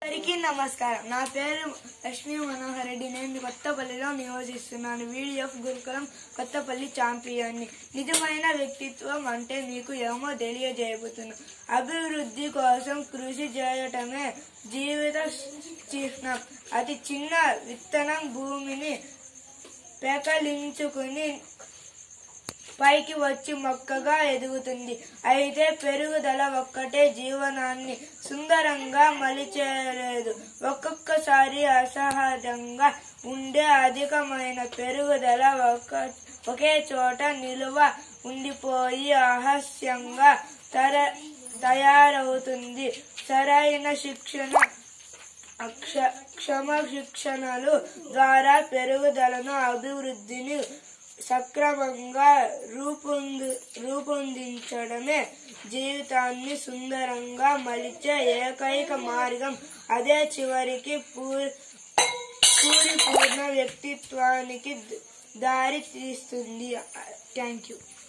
అందరికీ నమస్కారం నా పేరు లక్ష్మీ మనోహర్ రెడ్డి నేను కొత్తపల్లిలో నియోజిస్తున్నాను వీడియోఫ్ గురుకులం కొత్తపల్లి ఛాంపియన్ని నిజమైన వ్యక్తిత్వం అంటే మీకు ఏమో తెలియజేయబోతున్నా అభివృద్ధి కోసం కృషి చేయటమే జీవిత చిహ్నం అతి చిన్న విత్తనం భూమిని పెకలించుకుని పైకి వచ్చి మొక్కగా ఎదుగుతుంది అయితే పెరుగుదల ఒక్కటే జీవనాన్ని సుందరంగా మలిచేయలేదు ఒక్కొక్కసారి అసహజంగా ఉండే అధికమైన పెరుగుదల ఒక ఒకే చోట నిలువ ఉండిపోయి అహస్యంగా తర తయారవుతుంది సరైన శిక్షణ అక్ష క్షమశిక్షణలు ద్వారా పెరుగుదలను అభివృద్ధిని సక్రమంగా రూపొంది రూపొందించడమే జీవితాన్ని సుందరంగా మలిచే ఏకైక మార్గం అదే చివరికి పూర్ పూరిపూర్ణ వ్యక్తిత్వానికి దారి తీస్తుంది థ్యాంక్ యూ